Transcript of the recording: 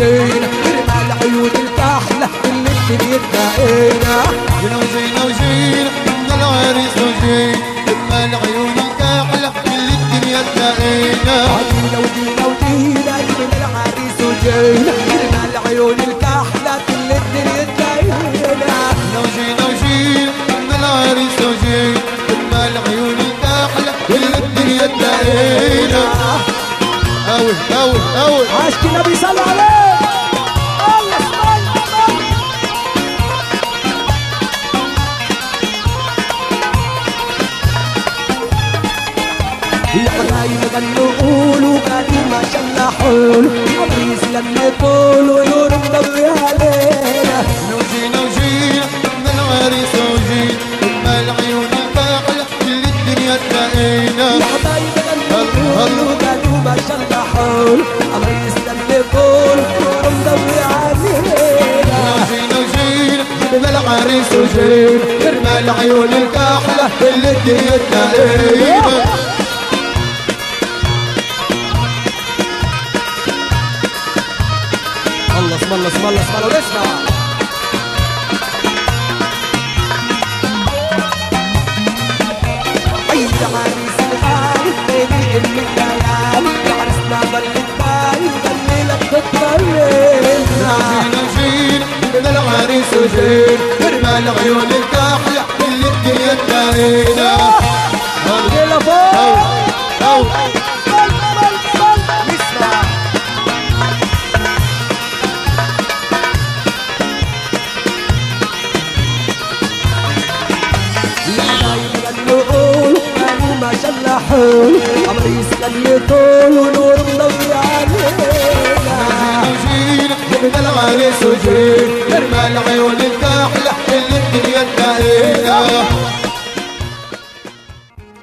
وجينا رمال عيون الكحلة اللي الدنيا تلاقينا جينا وجينا وجينا من العريس وجينا لما العيون الكحلة اللي الدنيا تلاقينا جينا وجينا وجينا من العريس وجينا رمال عيون الكحلة اللي الدنيا تلاقينا جينا وجينا وجينا من العريس وجينا لما العيون الكحلة اللي الدنيا تلاقينا أوي أوي أوي عاشق النبي صلى عليه الله الله يا حبايب غنوا قولوا قالوا ما شاء الله حلو عريس لما يقولوا نور مضوي علينا وجينا وجينا من العريس وجينا لما العيون الكحلة اللي الدنيا تلاقينا يا حبايب غنوا قولوا قالوا ما شاء الله حلو عريس لما يقولوا نور مضوي علينا وجينا وجينا من العريس وجينا ارمى العيون الكحلة اللي الدنيا تلاقينا الله اسم الله اسم الله اسم الله ونسمع عيد عريس الغالي بيبي ام الليالي يا عرسنا ضل البالي غني لك تطمنا وجينا وجينا من العريس وجينا ارمى العيون الكحلة اللي الدنيا تلاقينا يلا فوق أو بل بل بل نسمع يا حبايب غنوا قولوا قالوا ما شاء الله حلو عمريس غني طول ونور مضوي علينا وجينا من العريس وجينا ارمى العيون الكحلة اللي الدنيا تلاقينا